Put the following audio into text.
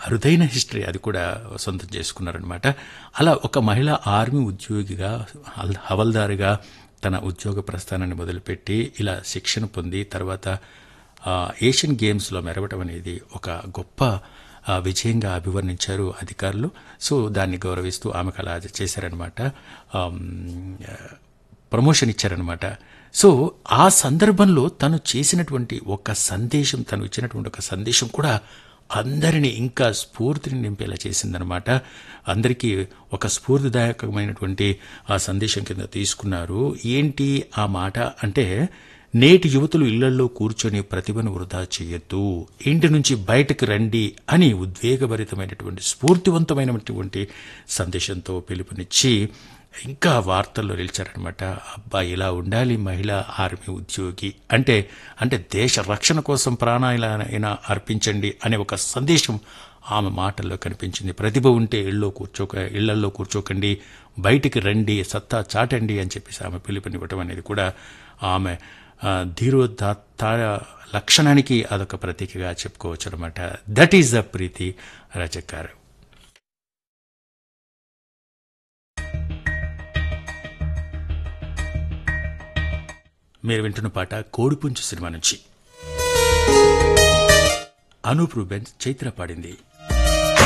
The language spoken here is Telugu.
అరుదైన హిస్టరీ అది కూడా సొంతం చేసుకున్నారనమాట అలా ఒక మహిళా ఆర్మీ ఉద్యోగిగా హల్- హవల్దారుగా తన ఉద్యోగ ప్రస్థానాన్ని మొదలుపెట్టి ఇలా శిక్షణ పొంది తర్వాత ఆ, ఏషియన్ గేమ్స్లో మెరవటం అనేది ఒక గొప్ప ఆ, విజయంగా అభివర్ణించారు అధికారులు సో దాన్ని గౌరవిస్తూ ఆమెకు అలా చేశారనమాట ఆమ్, ప్రమోషన్ ఇచ్చారనమాట సో ఆ సందర్భంలో తను చేసినటువంటి ఒక సందేశం తను ఇచ్చినటువంటి ఒక సందేశం కూడా అందరినీ ఇంకా స్ఫూర్తిని నింపేలా చేసిందనమాట అందరికీ ఒక స్ఫూర్తిదాయకమైనటువంటి ఆ సందేశం కింద తీసుకున్నారు ఏంటి ఆ మాట అంటే నేటి యువతులు ఇళ్లలో కూర్చొని ప్రతిభను వృధా చేయొద్దు ఇంటి నుంచి బయటకు రండి అని ఉద్వేగభరితమైనటువంటి స్ఫూర్తివంతమైనటువంటి సందేశంతో పిలుపునిచ్చి ఇంకా వార్తల్లో నిలిచారనమాట అబ్బా ఇలా ఉండాలి మహిళా ఆర్మీ ఉద్యోగి అంటే అంటే దేశ రక్షణ కోసం ప్రాణాలైనా అర్పించండి అనే ఒక సందేశం ఆమె మాటల్లో కనిపించింది ప్రతిభ ఉంటే ఇళ్ళలో కూర్చోక ఇళ్లల్లో కూర్చోకండి బయటికి రండి సత్తా చాటండి అని చెప్పేసి ఆమె పిలుపునివ్వటం అనేది కూడా ఆమె ఆ, ధీరోదాత్త లక్షణానికి అదొక ప్రతీకగా చెప్పుకోవచ్చు అనమాట that is the Preethi Razak గారు మీరు వింటున్న పాట కోడిపుంచు సినిమా నుంచి అనూప్ రూబెన్స్ చైత్ర పాడింది